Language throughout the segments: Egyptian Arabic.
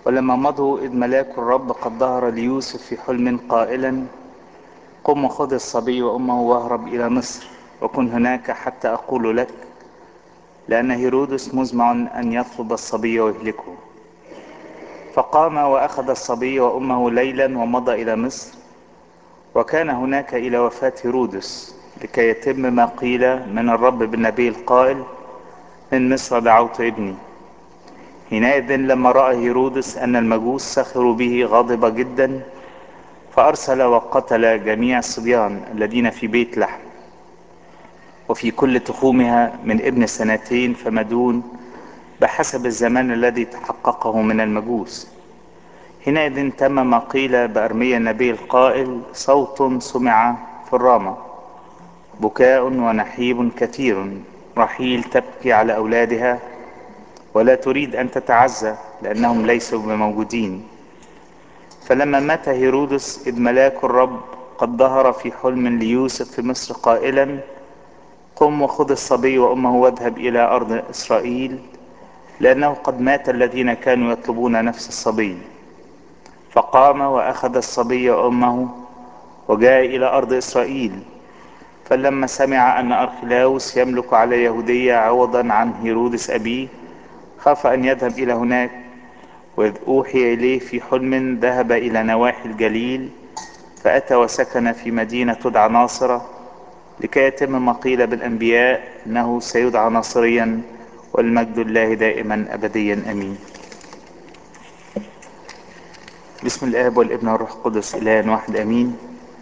ولما مضوا إذ ملاك الرب قد ظهر ليوسف في حلم قائلا قم وخذ الصبي وأمه واهرب إلى مصر وكن هناك حتى أقول لك لأن هيرودس مزمع أن يطلب الصبي ويهلكه فقام وأخذ الصبي وأمه ليلا ومضى إلى مصر وكان هناك إلى وفاة هيرودس لكي يتم ما قيل من الرب بالنبي القائل من مصر دعوت ابني حينئذ لما رأى هيرودس أن المجوس سخروا به غضب جدا فأرسل وقتل جميع الصبيان الذين في بيت لحم وفي كل تخومها من ابن سنتين فما دون بحسب الزمان الذي تحققه من المجوس حينئذ تم ما قيل بأرميا النبي القائل صوت سمع في الرامة بكاء ونحيب كثير رحيل تبكي على أولادها ولا تريد أن تتعزى لأنهم ليسوا بموجودين فلما مات هيرودس إذ ملاك الرب قد ظهر في حلم ليوسف في مصر قائلا قم وخذ الصبي وأمه واذهب إلى أرض إسرائيل لأنه قد مات الذين كانوا يطلبون نفس الصبي فقام وأخذ الصبي وأمه وجاء إلى أرض إسرائيل فلما سمع أن أرخلاوس يملك على يهودية عوضا عن هيرودس أبيه خاف أن يذهب إلى هناك وإذ أوحي إليه في حلم ذهب إلى نواحي الجليل فأتى وسكن في مدينة تدعى ناصرة لكي يتم ما قيل بالأنبياء أنه سيدعى ناصريا والمجد الله دائما أبديا أمين بسم الآب والابن والروح القدس إله واحد أمين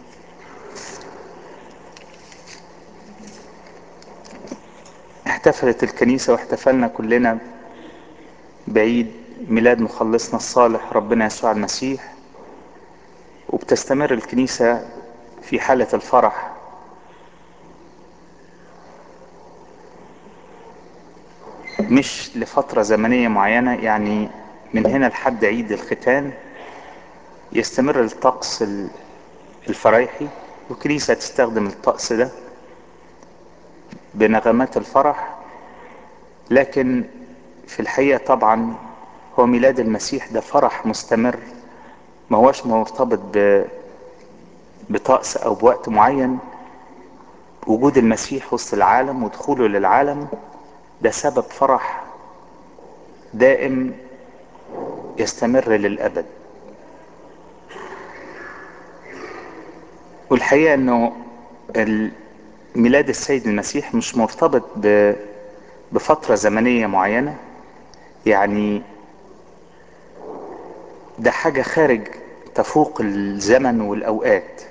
احتفلت الكنيسة واحتفلنا كلنا بعيد ميلاد مخلصنا الصالح ربنا يسوع المسيح وبتستمر الكنيسة في حالة الفرح مش لفترة زمنية معينة يعني من هنا لحد عيد الختان يستمر الطقس الفريحي والكنيسة تستخدم الطقس ده بنغمات الفرح لكن في الحقيقة طبعا هو ميلاد المسيح ده فرح مستمر ما هوش مرتبط ب... بطقس او بوقت معين وجود المسيح وسط العالم ودخوله للعالم ده سبب فرح دائم يستمر للأبد والحقيقة انه ميلاد السيد المسيح مش مرتبط ب... بفترة زمنية معينة يعني ده حاجة خارج تفوق الزمن والأوقات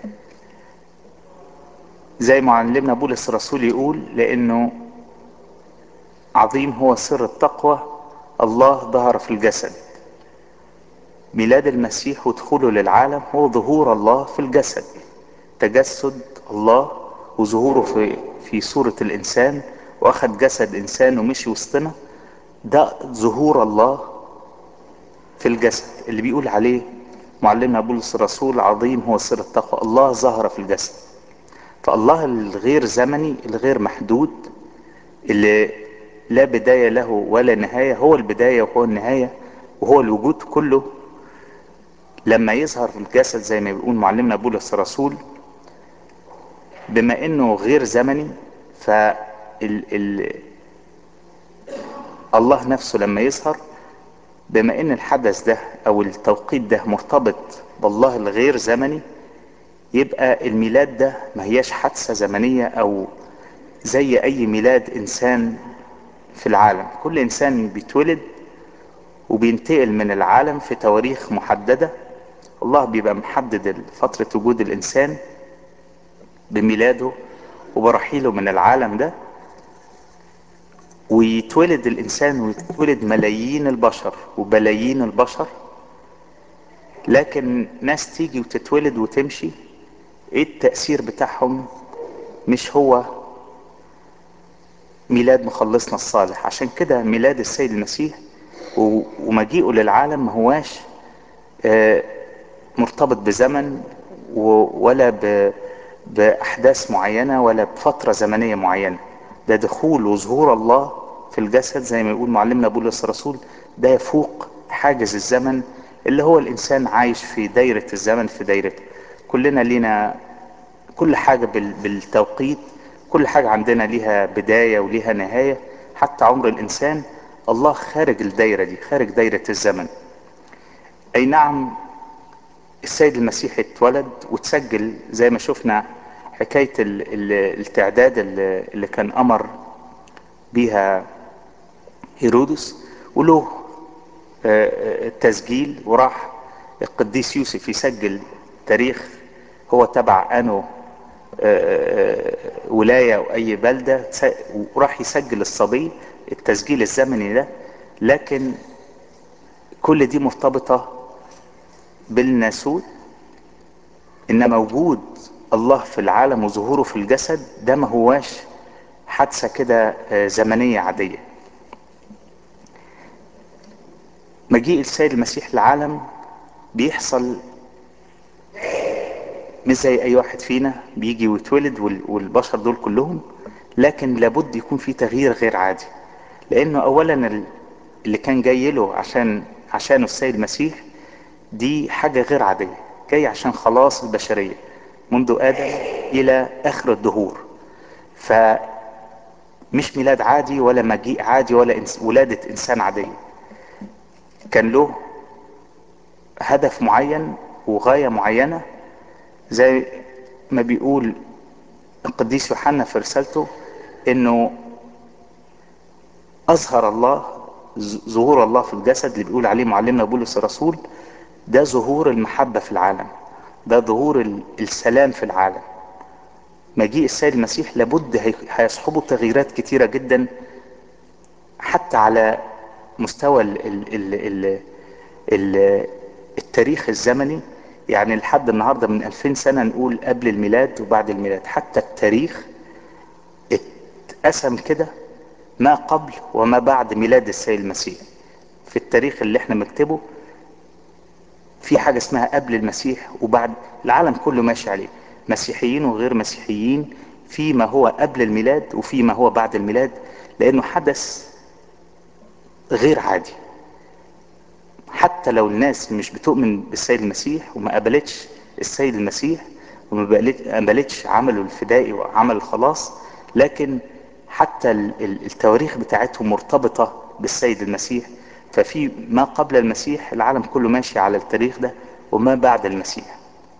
زي ما علمنا بولس الرسول يقول لأنه عظيم هو سر التقوى الله ظهر في الجسد ميلاد المسيح ودخوله للعالم هو ظهور الله في الجسد تجسد الله وظهوره في في صورة الإنسان وأخذ جسد إنسان ومشي وسطنا ده ظهور الله في الجسد اللي بيقول عليه معلمنا بولس الرسول عظيم هو سر التقوى الله ظهر في الجسد فالله الغير زمني الغير محدود اللي لا بداية له ولا نهاية هو البداية وهو النهاية وهو الوجود كله لما يظهر في الجسد زي ما بيقول معلمنا بولس الرسول بما انه غير زمني ف ال ال الله نفسه لما يظهر بما ان الحدث ده او التوقيت ده مرتبط بالله الغير زمني يبقى الميلاد ده ما هياش حادثة زمنية او زي اي ميلاد انسان في العالم كل انسان بيتولد وبينتقل من العالم في تواريخ محددة الله بيبقى محدد فترة وجود الانسان بميلاده وبرحيله من العالم ده ويتولد الانسان ويتولد ملايين البشر وبلايين البشر لكن ناس تيجي وتتولد وتمشي ايه التأثير بتاعهم مش هو ميلاد مخلصنا الصالح عشان كده ميلاد السيد المسيح ومجيئه للعالم ما هواش مرتبط بزمن ولا بأحداث معينة ولا بفترة زمنية معينة ده دخول وظهور الله في الجسد زي ما يقول معلمنا بولس الرسول ده يفوق حاجز الزمن اللي هو الانسان عايش في دايرة الزمن في دايرته كلنا لينا كل حاجة بالتوقيت كل حاجة عندنا ليها بداية وليها نهاية حتى عمر الانسان الله خارج الدايرة دي خارج دايرة الزمن اي نعم السيد المسيح اتولد وتسجل زي ما شفنا حكاية التعداد اللي كان امر بيها هيرودس وله تسجيل وراح القديس يوسف يسجل تاريخ هو تبع انه ولاية او اي بلدة وراح يسجل الصبي التسجيل الزمني ده لكن كل دي مرتبطة بالناسوت انما وجود الله في العالم وظهوره في الجسد ده ما هواش حادثة كده زمنية عادية مجيء السيد المسيح للعالم بيحصل مش زي اي واحد فينا بيجي ويتولد والبشر دول كلهم لكن لابد يكون في تغيير غير عادي لانه اولا اللي كان جاي له عشان عشانه السيد المسيح دي حاجة غير عادية جاي عشان خلاص البشرية منذ ادم الى اخر الدهور فمش ميلاد عادي ولا مجيء عادي ولا ولادة انسان عادية كان له هدف معين وغاية معينة زي ما بيقول القديس يوحنا في رسالته انه اظهر الله ظهور الله في الجسد اللي بيقول عليه معلمنا بولس الرسول ده ظهور المحبة في العالم ده ظهور السلام في العالم مجيء السيد المسيح لابد هيصحبه تغييرات كتيرة جدا حتى على مستوى ال ال ال ال ال التاريخ الزمني يعني لحد النهاردة من 2000 سنة نقول قبل الميلاد وبعد الميلاد حتى التاريخ اتقسم كده ما قبل وما بعد ميلاد السيد المسيح في التاريخ اللي احنا مكتبه في حاجة اسمها قبل المسيح وبعد العالم كله ماشي عليه مسيحيين وغير مسيحيين في ما هو قبل الميلاد وفي ما هو بعد الميلاد لانه حدث غير عادي حتى لو الناس مش بتؤمن بالسيد المسيح وما قبلتش السيد المسيح وما قبلتش عمله الفدائي وعمل الخلاص لكن حتى التواريخ بتاعتهم مرتبطة بالسيد المسيح ففي ما قبل المسيح العالم كله ماشي على التاريخ ده وما بعد المسيح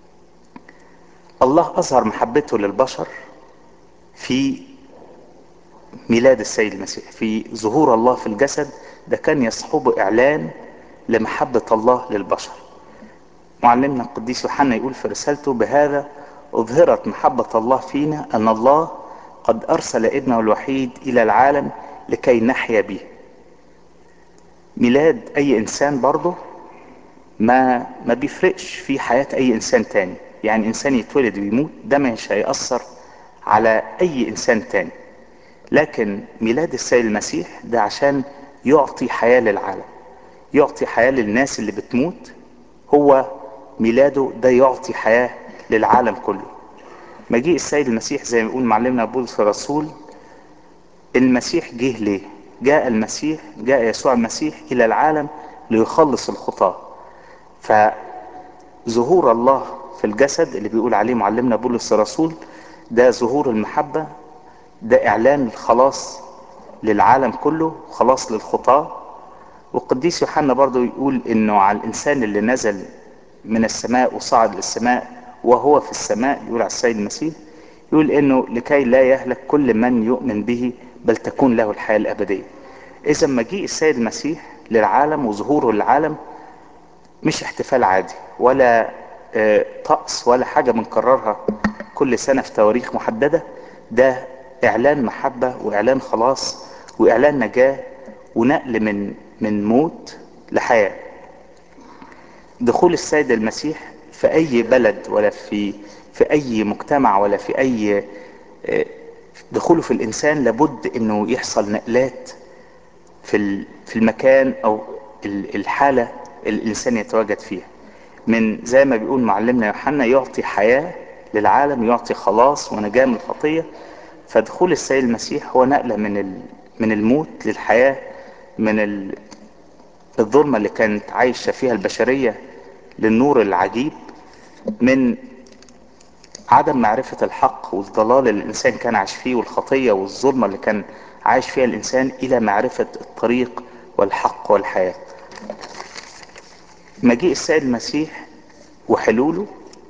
الله أظهر محبته للبشر في ميلاد السيد المسيح في ظهور الله في الجسد ده كان يصحبه إعلان لمحبة الله للبشر معلمنا القديس يوحنا يقول في رسالته بهذا أظهرت محبة الله فينا أن الله قد أرسل ابنه الوحيد إلى العالم لكي نحيا به ميلاد أي إنسان برضه ما ما بيفرقش في حياة أي إنسان تاني يعني إنسان يتولد ويموت ده مش هيأثر على أي إنسان تاني لكن ميلاد السيد المسيح ده عشان يعطي حياة للعالم يعطي حياة للناس اللي بتموت هو ميلاده ده يعطي حياة للعالم كله مجيء السيد المسيح زي ما يقول معلمنا بولس الرسول المسيح جه ليه جاء المسيح جاء يسوع المسيح الى العالم ليخلص الخطاة فظهور الله في الجسد اللي بيقول عليه معلمنا بولس الرسول ده ظهور المحبة ده اعلان الخلاص للعالم كله خلاص للخطاة والقديس يوحنا برضو يقول انه على الانسان اللي نزل من السماء وصعد للسماء وهو في السماء يقول على السيد المسيح يقول انه لكي لا يهلك كل من يؤمن به بل تكون له الحياة الابدية اذا مجيء السيد المسيح للعالم وظهوره للعالم مش احتفال عادي ولا اه طقس ولا حاجة بنكررها كل سنة في تواريخ محددة ده اعلان محبة واعلان خلاص واعلان نجاة ونقل من من موت لحياة دخول السيد المسيح في اي بلد ولا في في اي مجتمع ولا في اي دخوله في الانسان لابد انه يحصل نقلات في في المكان او الحالة اللي الانسان يتواجد فيها من زي ما بيقول معلمنا يوحنا يعطي حياة للعالم يعطي خلاص ونجاة من الخطية فدخول السيد المسيح هو نقلة من من الموت للحياة من الظلمة اللي كانت عايشة فيها البشرية للنور العجيب من عدم معرفة الحق والضلال اللي الإنسان كان عايش فيه والخطية والظلمة اللي كان عايش فيها الإنسان إلى معرفة الطريق والحق والحياة مجيء السيد المسيح وحلوله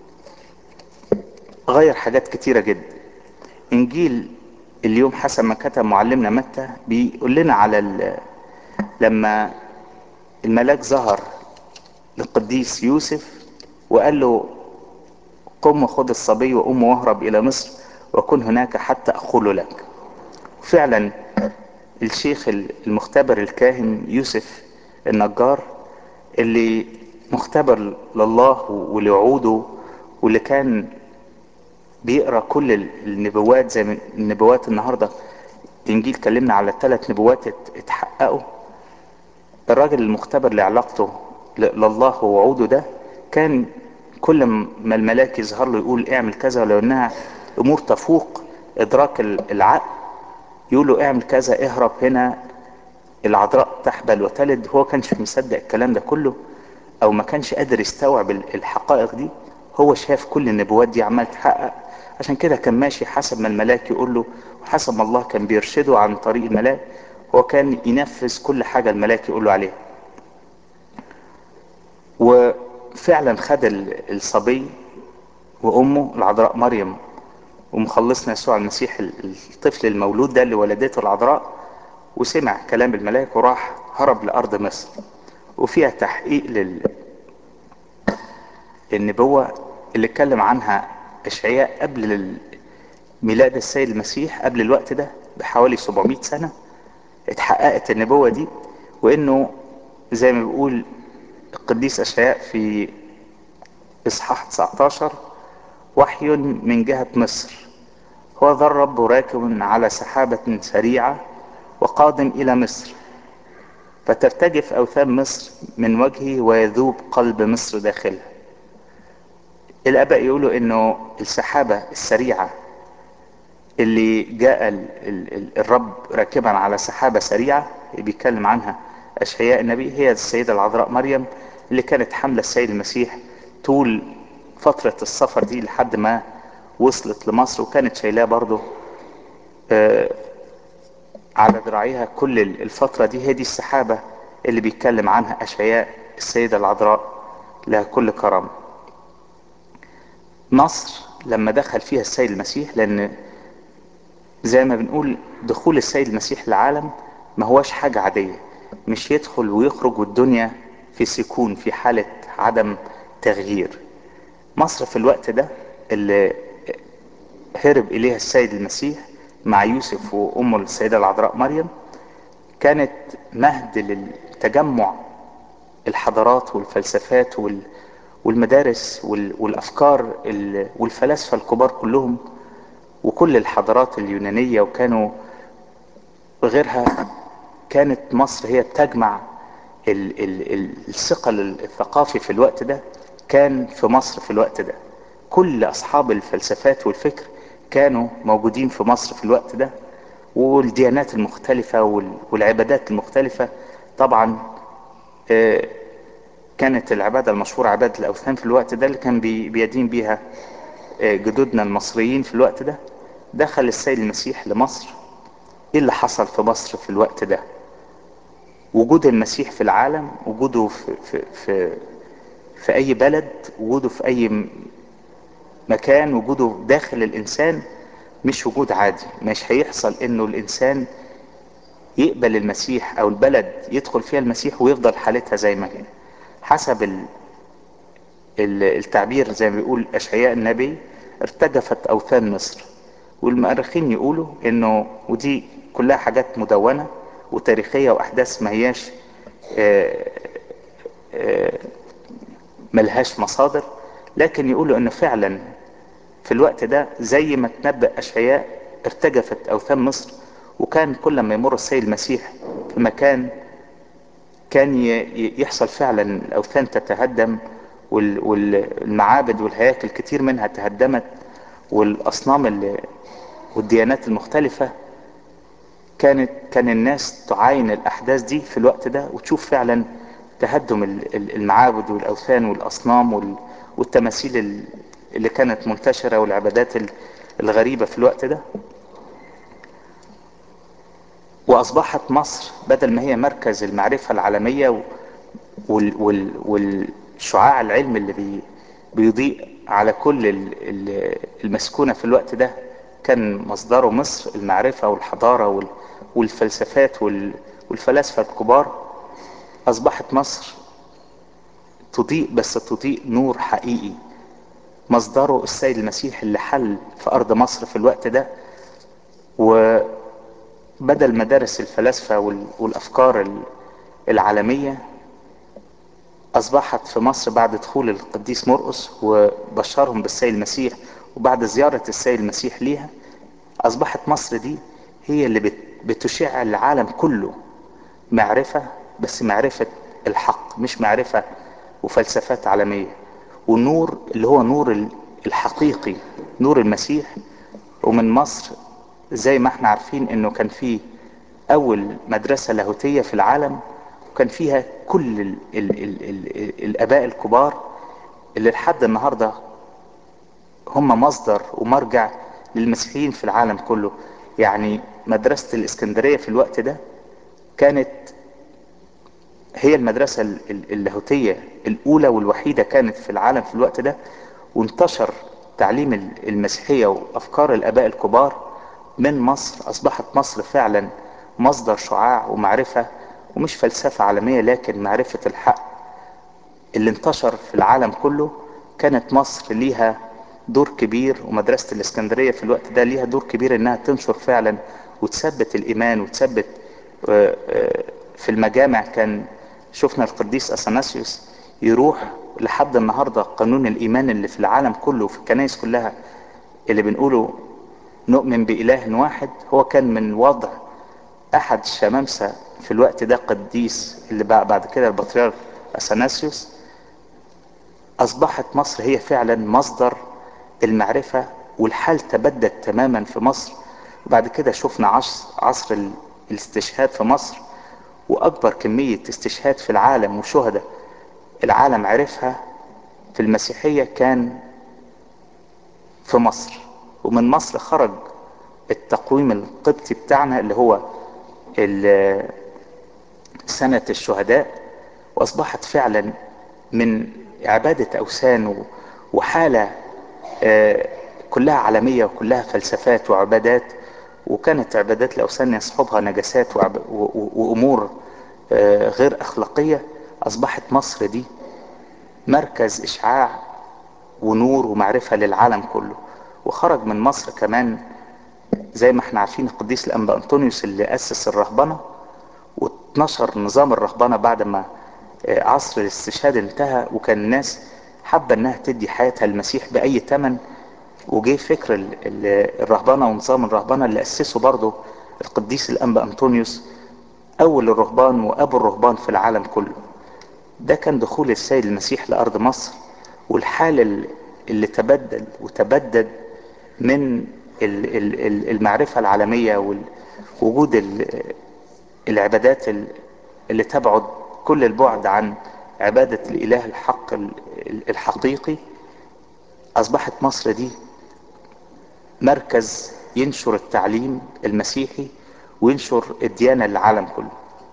غير حاجات كتيرة جدا إنجيل اليوم حسب ما كتب معلمنا متى بيقول لنا على ال- لما الملاك ظهر للقديس يوسف وقال له قم وخذ الصبي وأمه واهرب إلى مصر وكن هناك حتى أقول لك فعلا الشيخ المختبر الكاهن يوسف النجار اللي مختبر لله ولوعوده واللي كان بيقرا كل النبوات زي ما النبوات النهارده الانجيل كلمنا على ثلاث نبوات ات- اتحققوا الراجل المختبر لعلاقته ل- لله ووعوده ده كان كل ما الملاك يظهر له يقول اعمل كذا ولو انها امور تفوق ادراك ال- العقل يقول له اعمل كذا اهرب هنا العذراء تحبل وتلد هو كانش مصدق الكلام ده كله او ما كانش قادر يستوعب ال- الحقائق دي هو شاف كل النبوات دي عمال تحقق عشان كده كان ماشي حسب ما الملاك يقول له وحسب ما الله كان بيرشده عن طريق الملاك هو كان ينفذ كل حاجة الملاك يقول له عليها وفعلا خد ال- الصبي وامه العذراء مريم ومخلصنا يسوع المسيح ال- الطفل المولود ده اللي ولدته العذراء وسمع كلام الملاك وراح هرب لأرض مصر وفيها تحقيق لل... للنبوة اللي اتكلم عنها إشعياء قبل ال- ميلاد السيد المسيح قبل الوقت ده بحوالي 700 سنة اتحققت النبوة دي وإنه زي ما بيقول القديس أشعياء في إصحاح 19 وحي من جهة مصر هو ذا الرب راكب على سحابة سريعة وقادم إلى مصر فترتجف أوثان مصر من وجهه ويذوب قلب مصر داخلها الآباء يقولوا إنه السحابة السريعة اللي جاء ال ال ال الرب راكبا على سحابة سريعة بيتكلم عنها أشعياء النبي هي السيدة العذراء مريم اللي كانت حاملة السيد المسيح طول فترة السفر دي لحد ما وصلت لمصر وكانت شايلاه برضه آه، على ذراعيها كل ال- الفترة دي هي دي السحابة اللي بيتكلم عنها أشعياء السيدة العذراء لها كل كرم مصر لما دخل فيها السيد المسيح لأن زي ما بنقول دخول السيد المسيح للعالم ما هوش حاجة عادية مش يدخل ويخرج والدنيا في سكون في حالة عدم تغيير مصر في الوقت ده اللي هرب إليها السيد المسيح مع يوسف وأمه السيدة العذراء مريم كانت مهد للتجمع الحضارات والفلسفات وال والمدارس وال- والأفكار ال- والفلاسفة الكبار كلهم وكل الحضارات اليونانية وكانوا غيرها كانت مصر هي بتجمع ال ال ال الثقل الثقافي في الوقت ده كان في مصر في الوقت ده كل أصحاب الفلسفات والفكر كانوا موجودين في مصر في الوقت ده والديانات المختلفة وال- والعبادات المختلفة طبعا آه، كانت العبادة المشهورة عبادة الأوثان في الوقت ده اللي كان بي- بيدين بيها آه، جدودنا المصريين في الوقت ده دخل السيد المسيح لمصر ايه اللي حصل في مصر في الوقت ده وجود المسيح في العالم وجوده في, في, في, في اي بلد وجوده في اي م- مكان وجوده داخل الانسان مش وجود عادي مش هيحصل انه الانسان يقبل المسيح او البلد يدخل فيها المسيح ويفضل حالتها زي ما هي حسب ال- ال- التعبير زي ما بيقول اشعياء النبي ارتجفت اوثان مصر والمؤرخين يقولوا انه ودي كلها حاجات مدونة وتاريخية واحداث ما هياش آه، آه، ملهاش مصادر لكن يقولوا انه فعلا في الوقت ده زي ما تنبأ اشعياء ارتجفت اوثان مصر وكان كل ما يمر السيد المسيح في مكان كان ي- ي- يحصل فعلا الاوثان تتهدم وال- والمعابد والهياكل كتير منها تهدمت والاصنام اللي والديانات المختلفة كانت كان الناس تعاين الأحداث دي في الوقت ده وتشوف فعلا تهدم المعابد والأوثان والأصنام والتماثيل اللي كانت منتشرة والعبادات الغريبة في الوقت ده وأصبحت مصر بدل ما هي مركز المعرفة العالمية والشعاع العلم اللي بي بيضيء على كل المسكونة في الوقت ده كان مصدره مصر المعرفة والحضارة والفلسفات والفلاسفة الكبار أصبحت مصر تضيء بس تضيء نور حقيقي مصدره السيد المسيح اللي حل في أرض مصر في الوقت ده وبدل مدارس الفلاسفة والأفكار العالمية أصبحت في مصر بعد دخول القديس مرقس وبشرهم بالسيد المسيح وبعد زيارة السيد المسيح ليها أصبحت مصر دي هي اللي بتشع العالم كله معرفة بس معرفة الحق مش معرفة وفلسفات عالمية والنور اللي هو نور الحقيقي نور المسيح ومن مصر زي ما احنا عارفين انه كان فيه اول مدرسة لاهوتية في العالم وكان فيها كل ال ال ال ال الاباء الكبار اللي لحد النهاردة هم مصدر ومرجع للمسيحيين في العالم كله يعني مدرسة الاسكندرية في الوقت ده كانت هي المدرسة اللاهوتية الأولى والوحيدة كانت في العالم في الوقت ده وانتشر تعليم المسيحية وأفكار الآباء الكبار من مصر أصبحت مصر فعلا مصدر شعاع ومعرفة ومش فلسفة عالمية لكن معرفة الحق اللي انتشر في العالم كله كانت مصر ليها دور كبير ومدرسة الاسكندرية في الوقت ده ليها دور كبير انها تنشر فعلا وتثبت الايمان وتثبت في المجامع كان شفنا القديس اثناسيوس يروح لحد النهاردة قانون الايمان اللي في العالم كله في الكنائس كلها اللي بنقوله نؤمن بإله واحد هو كان من وضع احد الشمامسة في الوقت ده قديس اللي بقى بعد كده البطريرك اثناسيوس اصبحت مصر هي فعلا مصدر المعرفة والحال تبدد تماما في مصر وبعد كده شفنا عصر, عصر الاستشهاد في مصر واكبر كمية استشهاد في العالم وشهداء العالم عرفها في المسيحية كان في مصر ومن مصر خرج التقويم القبطي بتاعنا اللي هو سنة الشهداء واصبحت فعلا من عبادة اوثان وحالة كلها عالمية وكلها فلسفات وعبادات وكانت عبادات الاوثان يصحبها نجاسات وامور غير اخلاقية اصبحت مصر دي مركز اشعاع ونور ومعرفة للعالم كله وخرج من مصر كمان زي ما احنا عارفين القديس الانبا انطونيوس اللي اسس الرهبنة واتنشر نظام الرهبنة بعد ما عصر الاستشهاد انتهى وكان الناس حابة انها تدي حياتها للمسيح باي تمن وجه فكر الرهبنة ونظام الرهبنة اللي اسسه برضه القديس الانبا انطونيوس اول الرهبان وابو الرهبان في العالم كله ده كان دخول السيد المسيح لارض مصر والحال اللي تبدل وتبدد من المعرفة العالمية ووجود العبادات اللي تبعد كل البعد عن عبادة الاله الحق الحقيقي اصبحت مصر دي مركز ينشر التعليم المسيحي وينشر الديانة للعالم كله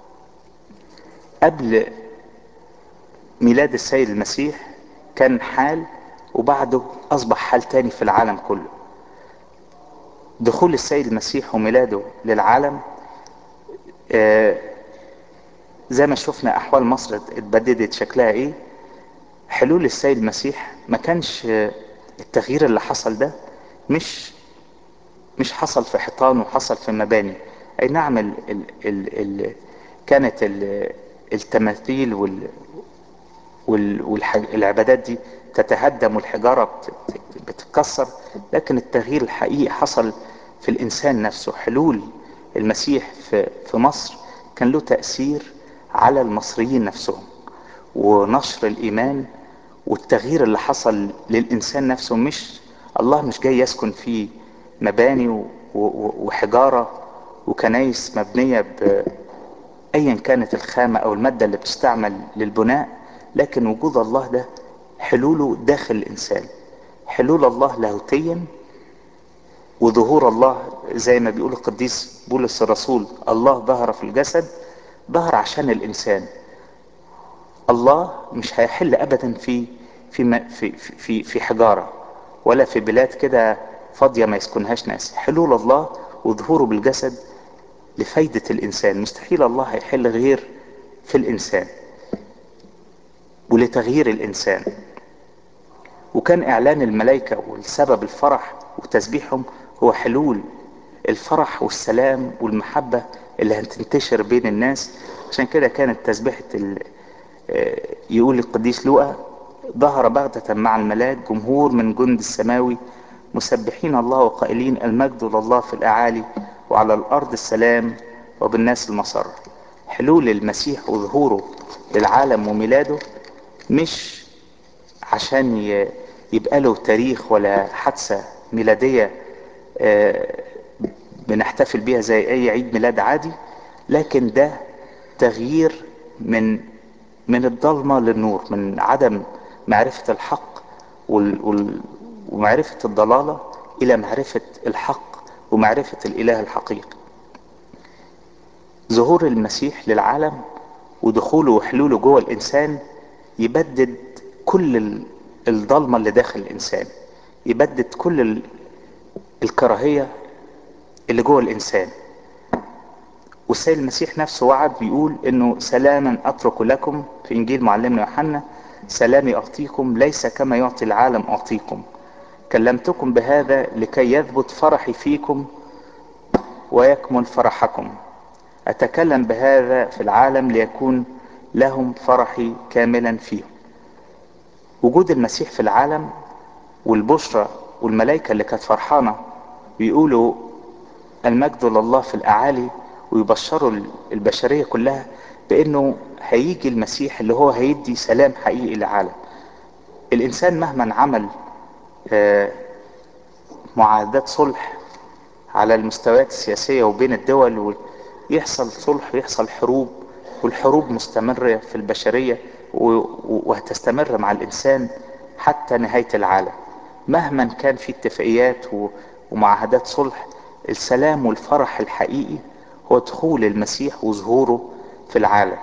قبل ميلاد السيد المسيح كان حال وبعده اصبح حال تاني في العالم كله دخول السيد المسيح وميلاده للعالم آه زي ما شفنا احوال مصر اتبددت شكلها ايه حلول السيد المسيح ما كانش التغيير اللي حصل ده مش مش حصل في حيطان وحصل في مباني اي نعم ال ال ال ال كانت ال التماثيل وال والعبادات دي تتهدم والحجارة بتتكسر لكن التغيير الحقيقي حصل في الانسان نفسه حلول المسيح في, في مصر كان له تأثير على المصريين نفسهم ونشر الايمان والتغيير اللي حصل للانسان نفسه مش الله مش جاي يسكن في مباني وحجارة وكنايس مبنية ايا كانت الخامة او المادة اللي بتستعمل للبناء لكن وجود الله ده حلوله داخل الانسان حلول الله لاهوتيا وظهور الله زي ما بيقول القديس بولس الرسول الله ظهر في الجسد ظهر عشان الانسان الله مش هيحل ابدا في في في في, في حجاره ولا في بلاد كده فاضيه ما يسكنهاش ناس حلول الله وظهوره بالجسد لفايده الانسان مستحيل الله هيحل غير في الانسان ولتغيير الانسان وكان اعلان الملائكه والسبب الفرح وتسبيحهم هو حلول الفرح والسلام والمحبه اللي هتنتشر بين الناس عشان كده كانت تسبيحه يقول القديس لوقا ظهر بغتة مع الملاك جمهور من جند السماوي مسبحين الله وقائلين المجد لله في الأعالي وعلى الأرض السلام وبالناس المسر حلول المسيح وظهوره للعالم وميلاده مش عشان يبقى له تاريخ ولا حادثة ميلادية بنحتفل بيها زي أي عيد ميلاد عادي لكن ده تغيير من من الضلمة للنور من عدم معرفة الحق وال... وال... ومعرفة الضلالة إلى معرفة الحق ومعرفة الإله الحقيقي ظهور المسيح للعالم ودخوله وحلوله جوه الإنسان يبدد كل الضلمة اللي داخل الإنسان يبدد كل ال... الكراهية اللي جوه الإنسان والسيد المسيح نفسه وعد بيقول انه سلاما اترك لكم في انجيل معلمنا يوحنا سلامي اعطيكم ليس كما يعطي العالم اعطيكم كلمتكم بهذا لكي يثبت فرحي فيكم ويكمل فرحكم اتكلم بهذا في العالم ليكون لهم فرحي كاملا فيهم وجود المسيح في العالم والبشرى والملائكة اللي كانت فرحانة بيقولوا المجد لله في الأعالي ويبشروا البشرية كلها بأنه هيجي المسيح اللي هو هيدي سلام حقيقي للعالم الإنسان مهما عمل معاهدات صلح على المستويات السياسية وبين الدول يحصل صلح ويحصل حروب والحروب مستمرة في البشرية وهتستمر مع الإنسان حتى نهاية العالم مهما كان في اتفاقيات ومعاهدات صلح السلام والفرح الحقيقي هو دخول المسيح وظهوره في العالم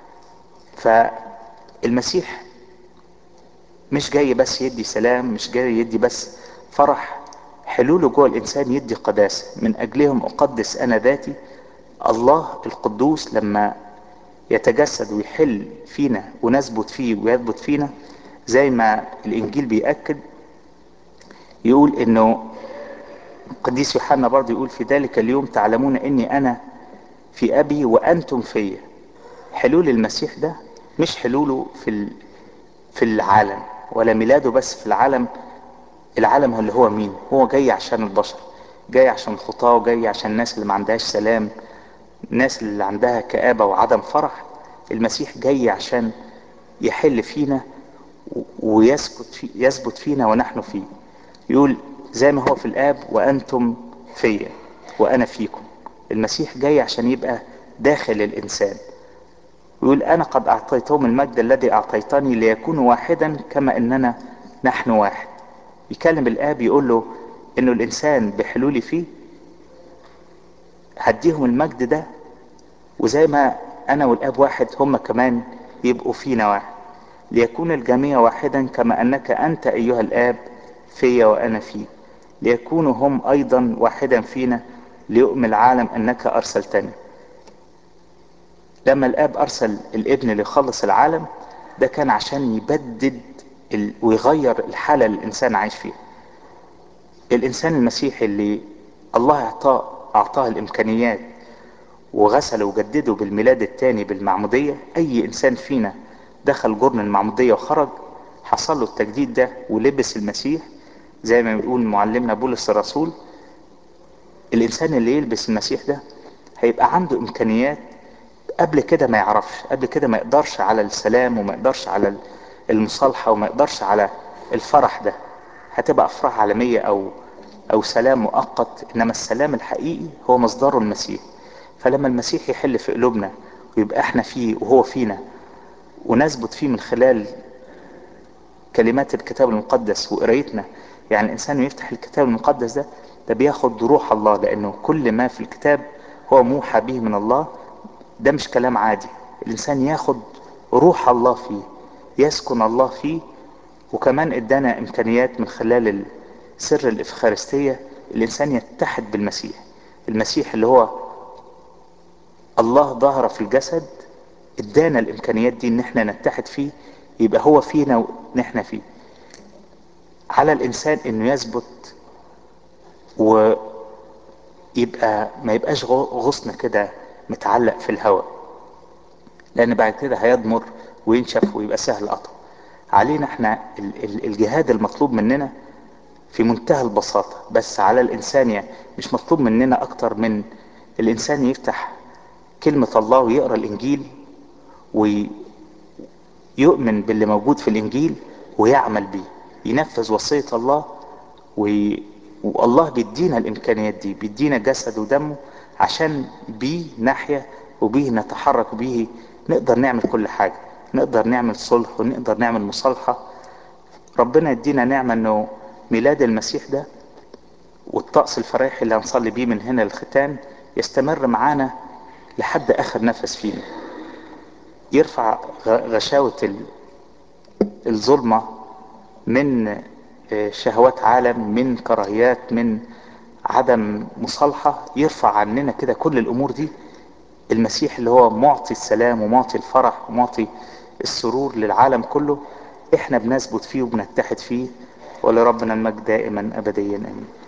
فالمسيح مش جاي بس يدي سلام مش جاي يدي بس فرح حلوله جوه الانسان يدي قداسة من اجلهم اقدس انا ذاتي الله القدوس لما يتجسد ويحل فينا ونثبت فيه ويثبت فينا زي ما الانجيل بيأكد يقول انه القديس يوحنا برضه يقول في ذلك اليوم تعلمون اني انا في ابي وانتم فيا حلول المسيح ده مش حلوله في في العالم ولا ميلاده بس في العالم العالم هو اللي هو مين هو جاي عشان البشر جاي عشان الخطاة وجاي عشان الناس اللي ما عندهاش سلام الناس اللي عندها كآبة وعدم فرح المسيح جاي عشان يحل فينا ويثبت في يثبت فينا ونحن فيه يقول زي ما هو في الآب وأنتم فيا وأنا فيكم المسيح جاي عشان يبقى داخل الإنسان ويقول أنا قد أعطيتهم المجد الذي أعطيتني ليكونوا واحدا كما أننا نحن واحد يكلم الآب يقول له إنه الإنسان بحلولي فيه هديهم المجد ده وزي ما أنا والآب واحد هم كمان يبقوا فينا واحد ليكون الجميع واحدا كما أنك أنت أيها الآب فيا وأنا فيك ليكونوا هم أيضا واحدا فينا ليؤمن العالم أنك أرسلتني لما الآب أرسل الابن ليخلص العالم ده كان عشان يبدد ال... ويغير الحالة اللي الإنسان عايش فيها الإنسان المسيحي اللي الله أعطاه أعطاه الإمكانيات وغسله وجدده بالميلاد الثاني بالمعمودية أي إنسان فينا دخل جرن المعمودية وخرج حصل له التجديد ده ولبس المسيح زي ما بيقول معلمنا بولس الرسول الإنسان اللي يلبس المسيح ده هيبقى عنده إمكانيات قبل كده ما يعرفش قبل كده ما يقدرش على السلام وما يقدرش على المصالحة وما يقدرش على الفرح ده هتبقى أفراح عالمية أو أو سلام مؤقت إنما السلام الحقيقي هو مصدره المسيح فلما المسيح يحل في قلوبنا ويبقى احنا فيه وهو فينا ونثبت فيه من خلال كلمات الكتاب المقدس وقرايتنا يعني الانسان يفتح الكتاب المقدس ده ده بياخد روح الله لانه كل ما في الكتاب هو موحى به من الله ده مش كلام عادي الانسان ياخد روح الله فيه يسكن الله فيه وكمان ادانا امكانيات من خلال سر الافخارستية الانسان يتحد بالمسيح المسيح اللي هو الله ظهر في الجسد ادانا الامكانيات دي ان احنا نتحد فيه يبقى هو فينا ونحن فيه على الانسان انه يثبت ويبقى ما يبقاش غصن كده متعلق في الهواء لان بعد كده هيضمر وينشف ويبقى سهل قطع علينا احنا الجهاد المطلوب مننا في منتهى البساطة بس على الانسان يعني مش مطلوب مننا اكتر من الانسان يفتح كلمة الله ويقرأ الانجيل ويؤمن باللي موجود في الانجيل ويعمل بيه ينفذ وصية الله وي... والله بيدينا الامكانيات دي بيدينا جسد ودمه عشان بيه نحيا وبيه نتحرك وبيه نقدر نعمل كل حاجة نقدر نعمل صلح ونقدر نعمل مصالحة ربنا يدينا نعمة انه ميلاد المسيح ده والطقس الفريحي اللي هنصلي بيه من هنا للختان يستمر معانا لحد اخر نفس فينا يرفع غشاوة الظلمة من شهوات عالم من كراهيات من عدم مصالحة يرفع عننا كده كل الامور دي المسيح اللي هو معطي السلام ومعطي الفرح ومعطي السرور للعالم كله احنا بنثبت فيه وبنتحد فيه ولربنا المجد دائما ابديا امين